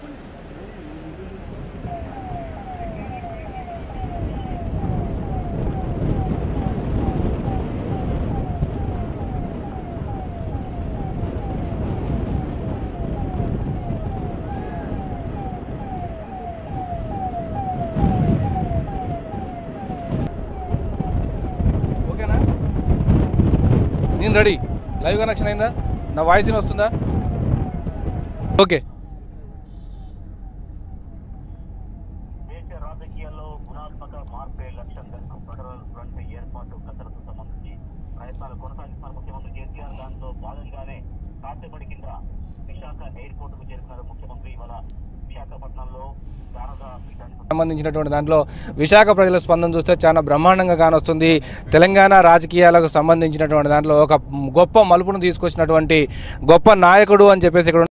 ఓకేనా నేను ready live connection అయిందా నా వాయిస్ వస్తుందా ఓకే దేశ రాజకీయాల్లో గుణాత్మక మార్పే లక్ష్యంగా ఫెడరల్ ఫ్రంట్ ఏర్పాటు కసరత్తు సంబంధించి ప్రయత్నాలు కొనసాగిస్తున్నారు ముఖ్యమంత్రి కేసీఆర్ దాంతో భాగంగానే కాసేపటి కింద విశాఖ ఎయిర్పోర్ట్ కు చేరుకున్నారు ముఖ్యమంత్రి ఇవాళ విశాఖపట్నంలో శారదా పీఠానికి సంబంధించినటువంటి దాంట్లో విశాఖ ప్రజల స్పందన చూస్తే చాలా బ్రహ్మాండంగా కానొస్తుంది తెలంగాణ రాజకీయాలకు సంబంధించినటువంటి దాంట్లో ఒక గొప్ప మలుపును తీసుకొచ్చినటువంటి గొప్ప నాయకుడు అని చెప్పేసి ఇక్కడ